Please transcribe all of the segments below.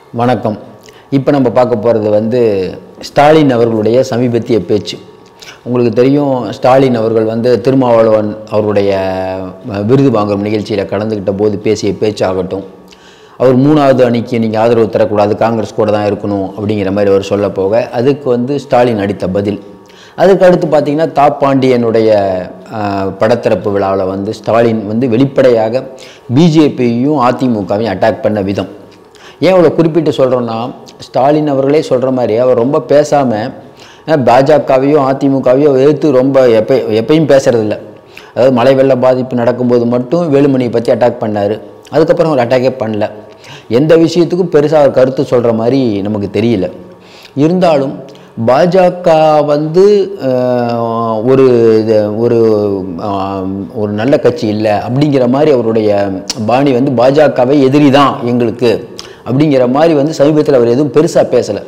வணக்கம் இப்போ நம்ம பார்க்க போகிறது வந்து ஸ்டாலின் அவர்களுடைய சமீபத்திய பேச்சு உங்களுக்கு தெரியும் ஸ்டாலின் அவர்கள் வந்து திருமாவளவன் அவருடைய அஹ், விருது வாங்கும் நிகழ்ச்சியில் கலந்துக்கிட்ட போது பேசிய பேச்சாகட்டும் அவர் மூணாவது அணிக்கு நீங்கள் ஆதரவு தரக்கூடாது காங்கிரஸ் கூட தான் இருக்கணும் அப்படிங்கிற மாதிரி அவர் சொல்ல போக அதுக்கு வந்து ஸ்டாலின் அளித்த பதில் அதுக்கு அடுத்து பார்த்தீங்கன்னா தாப் பாண்டியனுடைய அஹ், படத்திறப்பு விழாவில் வந்து ஸ்டாலின் வந்து வெளிப்படையாக பிஜேபியையும் அதிமுகவையும் அட்டாக் பண்ண விதம் ஏன் இவ்வளோ குறிப்பிட்டு சொல்கிறோன்னா ஸ்டாலின் அவர்களே சொல்கிற மாதிரி அவர் ரொம்ப பேசாமல் பாஜகவையும் அதிமுகவையும் எதிர்த்து ரொம்ப எப்போ எப்பயும் பேசுறதில்ல அதாவது மழை வெள்ள பாதிப்பு நடக்கும்போது மட்டும் வேலுமணியை பற்றி அட்டாக் பண்ணார் அதுக்கப்புறம் அவர் அட்டாக்கே பண்ணல எந்த விஷயத்துக்கும் பெருசாக அவர் கருத்து சொல்கிற மாதிரி நமக்கு தெரியல இருந்தாலும் பாஜக வந்து அஹ், ஒரு இது ஒரு ஆம், ஒரு நல்ல கட்சி இல்லை அப்படிங்கிற மாதிரி அவருடைய பாணி வந்து பாஜகவை எதிரி தான் எங்களுக்கு அப்படிங்கிற மாதிரி வந்து சமீபத்தில் அவர் எதுவும் பெருசாக பேசலை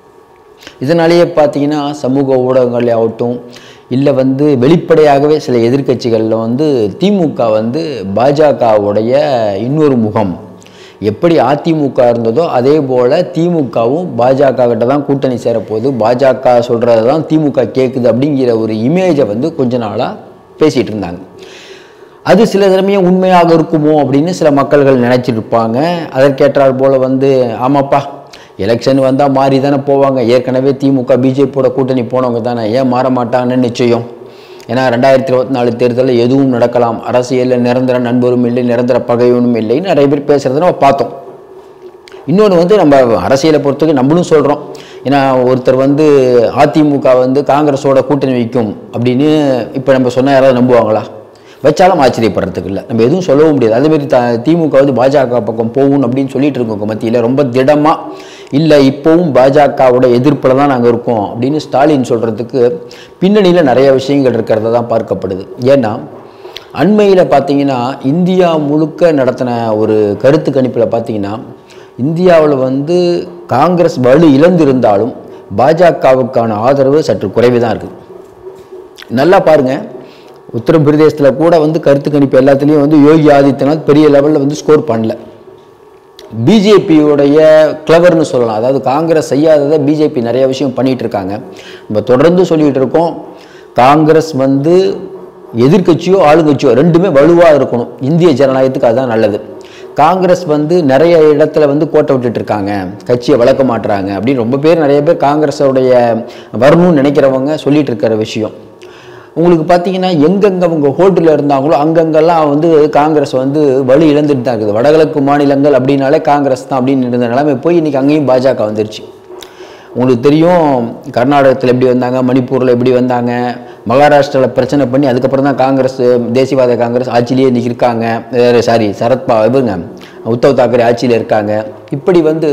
இதனாலேயே பார்த்தீங்கன்னா சமூக ஊடகங்கள் ஆகட்டும் இல்லை வந்து வெளிப்படையாகவே சில எதிர்க்கட்சிகளில் வந்து திமுக வந்து பாஜகவுடைய இன்னொரு முகம் எப்படி அதிமுக இருந்ததோ அதே போல் திமுகவும் பாஜக கிட்ட தான் கூட்டணி சேரப்போகுது பாஜக சொல்கிறது தான் திமுக கேட்குது அப்படிங்கிற ஒரு இமேஜை வந்து கொஞ்ச நாளாக பேசிகிட்டு இருந்தாங்க அது சில சமயம் உண்மையாக இருக்குமோ அப்படின்னு சில மக்கள்கள் நினைச்சிருப்பாங்க அதற்கேற்றால் போல் வந்து ஆமாப்பா எலெக்ஷன் வந்தால் மாறி தானே போவாங்க ஏற்கனவே திமுக பிஜேபியோட கூட்டணி போனவங்க தானே ஏன் மாற மாட்டாங்கன்னு நிச்சயம் ஏன்னா ரெண்டாயிரத்தி இருபத்தி நாலு தேர்தலில் எதுவும் நடக்கலாம் அரசியலில் நிரந்தர நண்பரும் இல்லை நிரந்தர பகைவனும் இல்லைன்னு நிறைய பேர் பேசுகிறத நம்ம பார்த்தோம் இன்னொன்று வந்து நம்ம அரசியலை பொறுத்தவரைக்கும் நம்மளும் சொல்கிறோம் ஏன்னா ஒருத்தர் வந்து அதிமுக வந்து காங்கிரஸோட கூட்டணி வைக்கும் அப்படின்னு இப்போ நம்ம சொன்னால் யாராவது நம்புவாங்களா வச்சாலும் ஆச்சரியப்படுறதுக்கு இல்லை நம்ம எதுவும் சொல்லவும் முடியாது அதேமாரி த திமுக வந்து பாஜக பக்கம் போகும் அப்படின்னு சொல்லிட்டு இருக்கோங்க மத்தியில் ரொம்ப திடமாக இல்லை இப்போவும் பாஜகவோட எதிர்ப்பில் தான் நாங்கள் இருக்கோம் அப்படின்னு ஸ்டாலின் சொல்கிறதுக்கு பின்னணியில் நிறைய விஷயங்கள் இருக்கிறத தான் பார்க்கப்படுது ஏன்னா அண்மையில் பார்த்தீங்கன்னா இந்தியா முழுக்க நடத்தின ஒரு கருத்து கணிப்பில் பார்த்தீங்கன்னா இந்தியாவில் வந்து காங்கிரஸ் வலு இழந்திருந்தாலும் பாஜகவுக்கான ஆதரவு சற்று குறைவு தான் இருக்குது நல்லா பாருங்கள் உத்தரப்பிரதேசத்தில் கூட வந்து கருத்து கணிப்பு எல்லாத்துலேயும் வந்து யோகி ஆதித்யநாத் பெரிய லெவலில் வந்து ஸ்கோர் பண்ணல பிஜேபியோடைய கிளவர்னு சொல்லலாம் அதாவது காங்கிரஸ் செய்யாததை பிஜேபி நிறைய விஷயம் பண்ணிட்டு இருக்காங்க நம்ம தொடர்ந்து சொல்லிட்டு இருக்கோம் காங்கிரஸ் வந்து எதிர்க்கட்சியோ ஆளுங்கட்சியோ ரெண்டுமே வலுவாக இருக்கணும் இந்திய ஜனநாயகத்துக்கு அதுதான் நல்லது காங்கிரஸ் வந்து நிறைய இடத்துல வந்து கோட்டை விட்டுட்டு இருக்காங்க கட்சியை வளர்க்க மாட்டுறாங்க அப்படின்னு ரொம்ப பேர் நிறைய பேர் காங்கிரஸோடைய வரணும்னு நினைக்கிறவங்க சொல்லிட்டு இருக்கிற விஷயம் உங்களுக்கு பார்த்தீங்கன்னா எங்கெங்க அவங்க ஹோல்டில் இருந்தாங்களோ அங்கங்கெல்லாம் வந்து காங்கிரஸ் வந்து வலு இழந்துட்டு தான் இருக்குது வடகிழக்கு மாநிலங்கள் அப்படின்னாலே காங்கிரஸ் தான் அப்படின்னு இருந்த நிலைமை போய் இன்றைக்கி அங்கேயும் பாஜக வந்துருச்சு உங்களுக்கு தெரியும் கர்நாடகத்தில் எப்படி வந்தாங்க மணிப்பூரில் எப்படி வந்தாங்க மகாராஷ்டிராவில் பிரச்சனை பண்ணி அதுக்கப்புறம் தான் காங்கிரஸ் தேசியவாத காங்கிரஸ் ஆட்சியிலேயே இன்றைக்கி இருக்காங்க சாரி சரத்பா இவங்க உத்தவ் தாக்கரே ஆட்சியில் இருக்காங்க இப்படி வந்து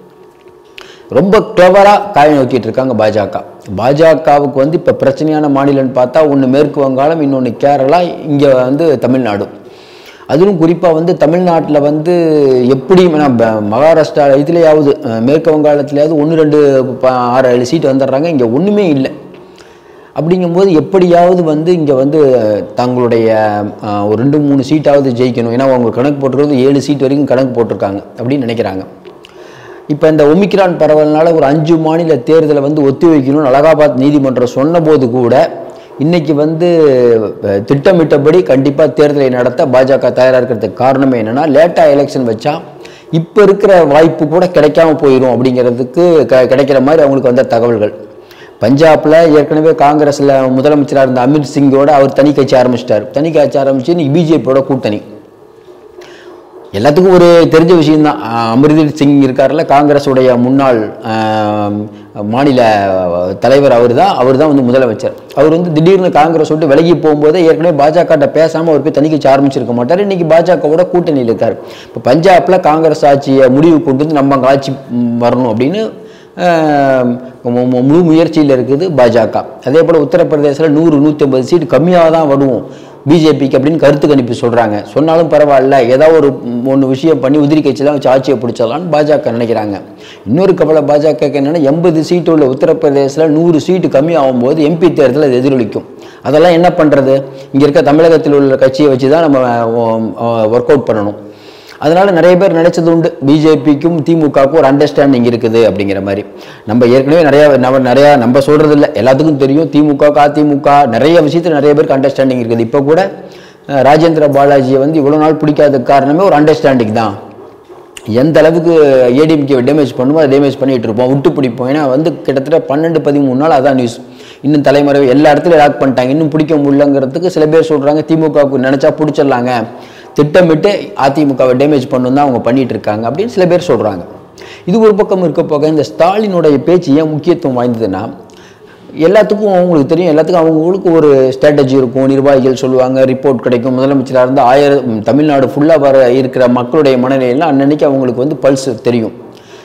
ரொம்ப கிளவராக காய நோக்கிட்டு இருக்காங்க பாஜக பாஜகவுக்கு வந்து இப்போ பிரச்சனையான மாநிலம்னு பார்த்தா ஒன்று மேற்கு வங்காளம் இன்னொன்று கேரளா இங்கே வந்து தமிழ்நாடு அதிலும் குறிப்பாக வந்து தமிழ்நாட்டில் வந்து எப்படி நம்ம மகாராஷ்டிரா இதுலேயாவது அஹ், மேற்கு வங்காளத்துலேயாவது ஒன்று ரெண்டு ப- ஆறு ஏழு சீட் வந்துடுறாங்க இங்கே ஒன்றுமே இல்லை அப்படிங்கும்போது எப்படியாவது வந்து இங்கே வந்து தங்களுடைய அஹ், ஒரு ரெண்டு மூணு சீட்டாவது ஜெயிக்கணும் ஏன்னா அவங்க கணக்கு போட்டிருக்கிறது ஏழு சீட் வரைக்கும் கணக்கு போட்டிருக்காங்க அப்படின்னு நினைக்கிறாங்க இப்போ இந்த ஒமிக்ரான் பரவல்னால ஒரு அஞ்சு மாநில தேர்தலை வந்து ஒத்தி வைக்கணும்னு அலகாபாத் நீதிமன்றம் சொன்னபோது கூட இன்னைக்கு வந்து அஹ், திட்டமிட்டபடி கண்டிப்பாக தேர்தலை நடத்த பாஜக தயாராக இருக்கிறதுக்கு காரணமே என்னன்னா லேட்டாக எலெக்ஷன் வச்சா இப்போ இருக்கிற வாய்ப்பு கூட கிடைக்காம போயிடும் அப்படிங்கிறதுக்கு க கிடைக்கிற மாதிரி அவங்களுக்கு வந்த தகவல்கள் பஞ்சாப்ல ஏற்கனவே காங்கிரஸில் முதலமைச்சராக இருந்த அமித் சிங்கோட அவர் தனி கட்சி ஆரம்பிச்சிட்டார் தனி கட்சி ஆரம்பிச்சு இன்னைக்கு பிஜேபியோட கூட்டணி எல்லாத்துக்கும் ஒரு தெரிஞ்ச விஷயம்தான் அஹ் அமர்தீப் சிங் இருக்கார்ல காங்கிரஸுடைய முன்னாள் அஹ், மாநில தலைவர் அவர் தான் அவர் தான் வந்து முதலமைச்சர் அவர் வந்து திடீர்னு காங்கிரஸ் விட்டு விலகி போகும்போதே ஏற்கனவே பாஜக பேசாமல் அவர் போய் தனிக்கட்சி ஆரம்பிச்சிருக்க மாட்டார் இன்னைக்கு பாஜகவோட கூட்டணியில் இருக்கார் இப்போ பஞ்சாப்ல காங்கிரஸ் ஆட்சியை முடிவு கொண்டு வந்து நம்ம அங்கே ஆட்சி ம், வரணும் அப்படின்னு அஹ், மு- மு- முழு முயற்சியில் இருக்குது பாஜக அதே போல் உத்தரப்பிரதேசத்தில் நூறு நூற்றி ஐம்பது சீட் கம்மியாக தான் வரும் பிஜேபிக்கு அப்படின்னு கருத்து கணிப்பு சொல்கிறாங்க சொன்னாலும் பரவாயில்ல ஏதாவது ஒரு ஒன்று விஷயம் பண்ணி உதிரி கட்சி தான் வச்சு ஆட்சியை பிடிச்சிடலாம்னு பாஜக நினைக்கிறாங்க இன்னொரு கவலை பாஜக என்னென்னா எண்பது சீட்டு உள்ள உத்தரப்பிரதேசத்தில் நூறு சீட்டு கம்மியாகும் போது எம்பி தேர்தல் அது எதிரொலிக்கும் அதெல்லாம் என்ன பண்ணுறது இங்கே இருக்க தமிழகத்தில் உள்ள கட்சியை வச்சு தான் நம்ம ஒர்க் அவுட் பண்ணணும் அதனால நிறைய பேர் நினைச்சது உண்டு பிஜேபிக்கும் திமுகவுக்கும் ஒரு அண்டர்ஸ்டாண்டிங் இருக்குது அப்படிங்கிற மாதிரி நம்ம ஏற்கனவே நிறைய நம்ம நிறையா நம்ம சொல்றது இல்லை எல்லாத்துக்கும் தெரியும் திமுக அதிமுக நிறைய விஷயத்துல நிறைய பேருக்கு அண்டர்ஸ்டாண்டிங் இருக்குது இப்போ கூட அஹ், ராஜேந்திர பாலாஜியை வந்து இவ்வளோ நாள் பிடிக்காத காரணமே ஒரு அண்டர்ஸ்டாண்டிங் தான் எந்த அளவுக்கு ஏடிஎம்கே டேமேஜ் பண்ணுமோ அதை டேமேஜ் பண்ணிட்டு இருப்போம் விட்டு பிடிப்போம் ஏன்னா வந்து கிட்டத்தட்ட பன்னெண்டு பதிமூணு நாள் அதான் நியூஸ் இன்னும் தலைமுறை எல்லா இடத்துலையும் லாக் பண்ணிட்டாங்க இன்னும் பிடிக்க முடியலங்கிறதுக்கு சில பேர் சொல்றாங்க திமுகவுக்கு நினைச்சா பிடிச்சிடலாங்க திட்டமிட்டு அதிமுகவை டேமேஜ் பண்ணணும் தான் அவங்க பண்ணிட்டு இருக்காங்க அப்படின்னு சில பேர் சொல்றாங்க இது ஒரு பக்கம் இருக்க போக இந்த ஸ்டாலினுடைய பேச்சு ஏன் முக்கியத்துவம் வாய்ந்ததுன்னா எல்லாத்துக்கும் அவங்களுக்கு தெரியும் எல்லாத்துக்கும் அவங்களுக்கு ஒரு ஸ்ட்ராட்டஜி இருக்கும் நிர்வாகிகள் சொல்லுவாங்க ரிப்போர்ட் கிடைக்கும் முதலமைச்சராக இருந்தால் ஆயிரம் தமிழ்நாடு ஃபுல்லாக வர இருக்கிற மக்களுடைய மனநிலையெல்லாம் அன்னன்னைக்கு அவங்களுக்கு வந்து பல்ஸ் தெரியும்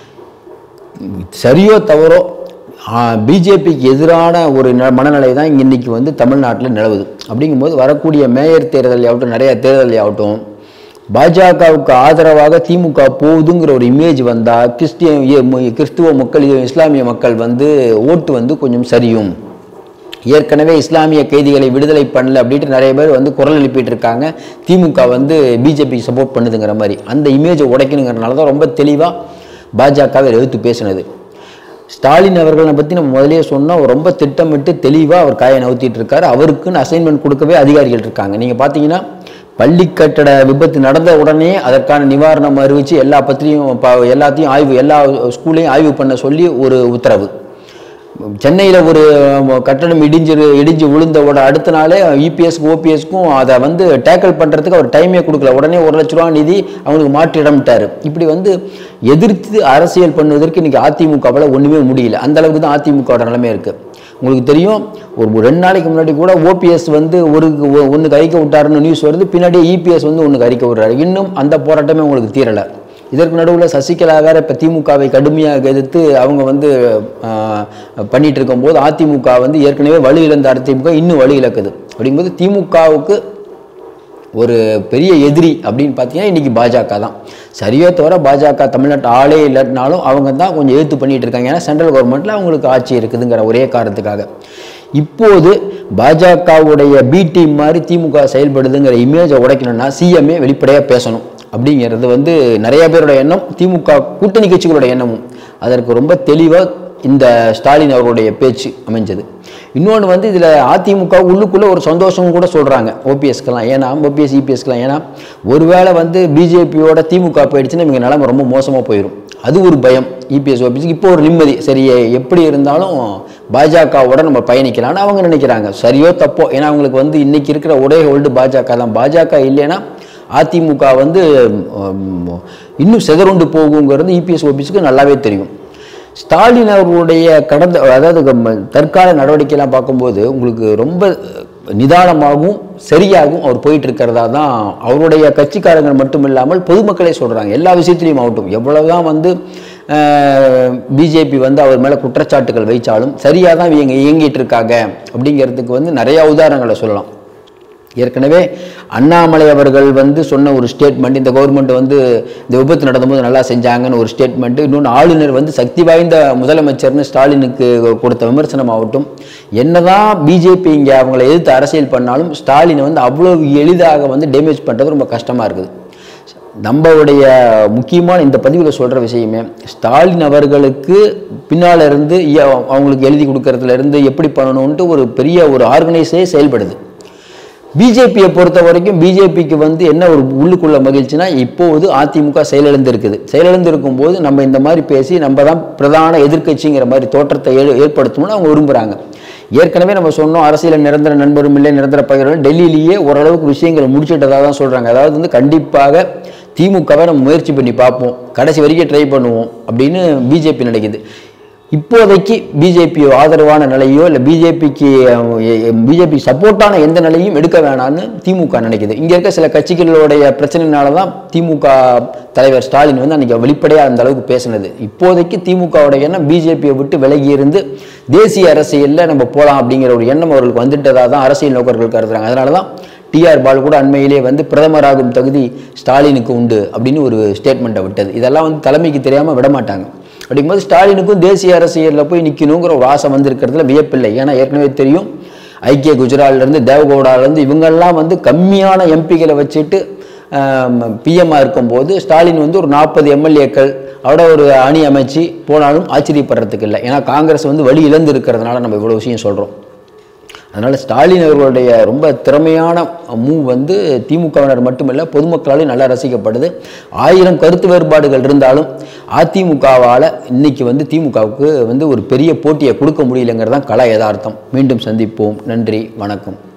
சரியோ தவறோ பிஜேபிக்கு எதிரான ஒரு ந- மனநிலை தான் இங்க இன்னைக்கு வந்து தமிழ்நாட்டில் நிலவுது அப்படிங்கும்போது வரக்கூடிய மேயர் தேர்தல் ஆகட்டும் நிறைய தேர்தல் ஆகட்டும் பாஜகவுக்கு ஆதரவாக திமுக போகுதுங்கிற ஒரு இமேஜ் வந்தால் கிறிஸ்டிய இ- மு- கிறிஸ்துவ மக்கள் இ- இஸ்லாமிய மக்கள் வந்து ஓட்டு வந்து கொஞ்சம் சரியும் ஏற்கனவே இஸ்லாமிய கைதிகளை விடுதலை பண்ணல அப்படின்ட்டு நிறைய பேர் வந்து குரல் எழுப்பிட்டு இருக்காங்க திமுக வந்து பிஜேபிக்கு சப்போர்ட் பண்ணுதுங்கிற மாதிரி அந்த இமேஜை உடைக்கணுங்கிறனால தான் ரொம்ப தெளிவாக பாஜகவை எதிர்த்து பேசினது ஸ்டாலின் அவர்களை பற்றி நம்ம முதல்லயே சொன்னோம் அவர் ரொம்ப திட்டமிட்டு தெளிவாக அவர் காயை நவுத்திட்டு இருக்காரு அவருக்குன்னு அசைன்மெண்ட் கொடுக்கவே அதிகாரிகள் இருக்காங்க நீங்கள் பார்த்தீங்கன்னா பள்ளி கட்டட விபத்து நடந்த உடனே அதற்கான நிவாரணம் அறிவிச்சு எல்லா பத்திரியும் ப- எல்லாத்தையும் ஆய்வு எல்லா ஸ்கூலையும் ஆய்வு பண்ண சொல்லி ஒரு உத்தரவு சென்னையில் ஒரு அஹ், கட்டடம் இடிஞ்சு இடிஞ்சு விழுந்த உட அடுத்த நாளே இபிஎஸ்க்கு ஓபிஎஸ்க்கும் அதை வந்து டேக்கிள் பண்ணுறதுக்கு அவர் டைமே கொடுக்கல உடனே ஒரு லட்ச ரூபா நிதி அவங்களுக்கு மாற்றி இடமிட்டார் இப்படி வந்து எதிர்த்து அரசியல் பண்ணுவதற்கு இன்னைக்கு அதிமுகவால் ஒன்றுமே முடியல அந்த அளவுக்கு தான் அதிமுகவோட நிலைமை இருக்குது உங்களுக்கு தெரியும் ஒரு ரெண்டு நாளைக்கு முன்னாடி கூட ஓபிஎஸ் வந்து ஒரு ஒன்றுக்கு அறிக்கை விட்டாருன்னு நியூஸ் வருது பின்னாடி இபிஎஸ் வந்து ஒன்றுக்கு அறிக்கை விடுறாரு இன்னும் அந்த போராட்டமே உங்களுக்கு தீரலை இதற்கு நடுவில் சசிகலா வேற இப்போ திமுகவை கடுமையாக எதிர்த்து அவங்க வந்து ஆஹ், பண்ணிட்டு இருக்கும்போது அதிமுக வந்து ஏற்கனவே வலு இழந்த அதிமுக இன்னும் வலு இழக்குது அப்படிங்கும்போது திமுகவுக்கு ஒரு பெரிய எதிரி அப்படின்னு பார்த்தீங்கன்னா இன்னைக்கு பாஜக தான் சரியோ தவிர பாஜக தமிழ்நாட்டு ஆளே இல்லைனாலும் அவங்க தான் கொஞ்சம் எதிர்த்து பண்ணிட்டு இருக்காங்க ஏன்னா சென்ட்ரல் கவர்மெண்ட்டில் அவங்களுக்கு ஆட்சி இருக்குதுங்கிற ஒரே காரணத்துக்காக இப்போது பாஜகவுடைய பி டீம் மாதிரி திமுக செயல்படுதுங்கிற இமேஜை உடைக்கணும்னா சிஎம்ஏ வெளிப்படையாக பேசணும் அப்படிங்கிறது வந்து நிறைய பேரோட எண்ணம் திமுக கூட்டணி கட்சிகளோட எண்ணமும் அதற்கு ரொம்ப தெளிவாக இந்த ஸ்டாலின் அவருடைய பேச்சு அமைஞ்சது இன்னொன்று வந்து இதில் அதிமுக உள்ளுக்குள்ளே ஒரு சந்தோஷம் கூட சொல்கிறாங்க ஓபிஎஸ்க்கெல்லாம் ஏன்னா ஓபிஎஸ் இபிஎஸ்க்கெல்லாம் ஏன்னா ஒருவேளை வந்து பிஜேபியோட திமுக போயிடுச்சுன்னா இவங்க நிலைமை ரொம்ப மோசமாக போயிடும் அது ஒரு பயம் இபிஎஸ் ஓபிஎஸ்க்கு இப்போ ஒரு நிம்மதி சரி எப்படி இருந்தாலும் பாஜகவோட நம்ம பயணிக்கலாம்னு அவங்க நினைக்கிறாங்க சரியோ தப்போ ஏன்னா அவங்களுக்கு வந்து இன்னைக்கு இருக்கிற ஒரே ஹோல்டு பாஜக தான் பாஜக இல்லைன்னா அதிமுக வந்து உம், இன்னும் சிதறுண்டு போகுங்கிறது இபிஎஸ் ஓபிஎஸ்க்கு நல்லாவே தெரியும் ஸ்டாலின் அவர்களுடைய கடந்த அதாவது நம்ம தற்கால நடவடிக்கையெல்லாம் பார்க்கும்போது உங்களுக்கு ரொம்ப நிதானமாகவும் சரியாகவும் அவர் போயிட்டு இருக்கிறதா தான் அவருடைய கட்சிக்காரங்க மட்டும் இல்லாமல் பொதுமக்களே சொல்கிறாங்க எல்லா விஷயத்துலையும் ஆகட்டும் எவ்வளவுதான் வந்து பிஜேபி வந்து அவர் மேலே குற்றச்சாட்டுகள் வைச்சாலும் சரியாக தான் இவங்க இயங்கிட்டு இருக்காங்க அப்படிங்கிறதுக்கு வந்து நிறையா உதாரணங்களை சொல்லலாம் ஏற்கனவே அண்ணாமலை அவர்கள் வந்து சொன்ன ஒரு ஸ்டேட்மெண்ட் இந்த கவர்மெண்ட் வந்து இந்த விபத்து நடந்தபோது நல்லா செஞ்சாங்கன்னு ஒரு ஸ்டேட்மெண்ட் இன்னொன்று ஆளுநர் வந்து சக்தி வாய்ந்த முதலமைச்சர்னு ஸ்டாலினுக்கு கொடுத்த விமர்சனம் ஆகட்டும் என்னதான் பிஜேபி இங்கே அவங்கள எதிர்த்து அரசியல் பண்ணாலும் ஸ்டாலினை வந்து அவ்வளோ எளிதாக வந்து டேமேஜ் பண்ணுறது ரொம்ப கஷ்டமாக இருக்குது நம்மளுடைய முக்கியமான இந்த பதிவில் சொல்கிற விஷயமே ஸ்டாலின் அவர்களுக்கு பின்னால் இருந்து ஐயா, அவங்களுக்கு எழுதி கொடுக்கறதுல இருந்து எப்படி பண்ணணும்ன்ட்டு ஒரு பெரிய ஒரு ஆர்கனைஸே செயல்படுது பிஜேபியை பொறுத்த வரைக்கும் பிஜேபிக்கு வந்து என்ன ஒரு உள்ளுக்குள்ள மகிழ்ச்சினா இப்போது அதிமுக செயலிழந்து இருக்குது செயலிழந்து இருக்கும்போது நம்ம இந்த மாதிரி பேசி நம்ம தான் பிரதான எதிர்க்கட்சிங்கிற மாதிரி தோற்றத்தை ஏ ஏற்படுத்தணும்னு அவங்க விரும்புகிறாங்க ஏற்கனவே நம்ம சொன்னோம் அரசியல் நிரந்தர நண்பரும் இல்லை நிரந்தர பகிர்வு டெல்லியிலேயே ஓரளவுக்கு விஷயங்களை முடிச்சிட்டதாக தான் சொல்கிறாங்க அதாவது வந்து கண்டிப்பாக திமுகவை நம்ம முயற்சி பண்ணி பார்ப்போம் கடைசி வரைக்கும் ட்ரை பண்ணுவோம் அப்படின்னு பிஜேபி நினைக்குது இப்போதைக்கு பிஜேபி ஆதரவான நிலையோ இல்லை பிஜேபிக்கு பிஜேபி சப்போர்ட்டான எந்த நிலையும் எடுக்க வேணாம்னு திமுக நினைக்குது இங்கே இருக்க சில கட்சிகளுடைய பிரச்சனைனால தான் திமுக தலைவர் ஸ்டாலின் வந்து அன்றைக்கி வெளிப்படையாக அந்த அளவுக்கு பேசினது இப்போதைக்கு திமுகவோட எண்ணம் பிஜேபியை விட்டு விலகி இருந்து தேசிய அரசியலில் நம்ம போகலாம் அப்படிங்கிற ஒரு எண்ணம் அவர்களுக்கு வந்துட்டதாக தான் அரசியல் நோக்கர்கள் கருதுறாங்க அதனால தான் டிஆர் பால் கூட அண்மையிலே வந்து பிரதமராகும் தகுதி ஸ்டாலினுக்கு உண்டு அப்படின்னு ஒரு ஸ்டேட்மெண்ட்டை விட்டது இதெல்லாம் வந்து தலைமைக்கு தெரியாமல் விட மாட்டாங்க அப்படிங்கும்போது ஸ்டாலினுக்கும் தேசிய அரசியலில் போய் நிற்கணுங்கிற ஒரு ஆசை வந்திருக்கிறதுல வியப்பில்லை ஏன்னா ஏற்கனவே தெரியும் ஐக்கிய குஜராத்லேருந்து தேவகவுடாலேருந்து இவங்கெல்லாம் வந்து கம்மியான எம்பிகளை வச்சுட்டு பிஎம்மாக இருக்கும்போது ஸ்டாலின் வந்து ஒரு நாற்பது எம்எல்ஏக்கள் அவட ஒரு அணி அமைச்சு போனாலும் ஆச்சரியப்படுறதுக்கு இல்லை ஏன்னா காங்கிரஸ் வந்து வழி இழந்து இருக்கிறதுனால நம்ம இவ்வளோ விஷயம் சொல்கிறோம் அதனால் ஸ்டாலின் அவர்களுடைய ரொம்ப திறமையான மூவ் வந்து திமுகவினர் மட்டுமல்ல பொதுமக்களாலும் நல்லா ரசிக்கப்படுது ஆயிரம் கருத்து வேறுபாடுகள் இருந்தாலும் அதிமுகவால் இன்னைக்கு வந்து திமுகவுக்கு வந்து ஒரு பெரிய போட்டியை கொடுக்க முடியலங்கிறது தான் கலா யதார்த்தம் மீண்டும் சந்திப்போம் நன்றி வணக்கம்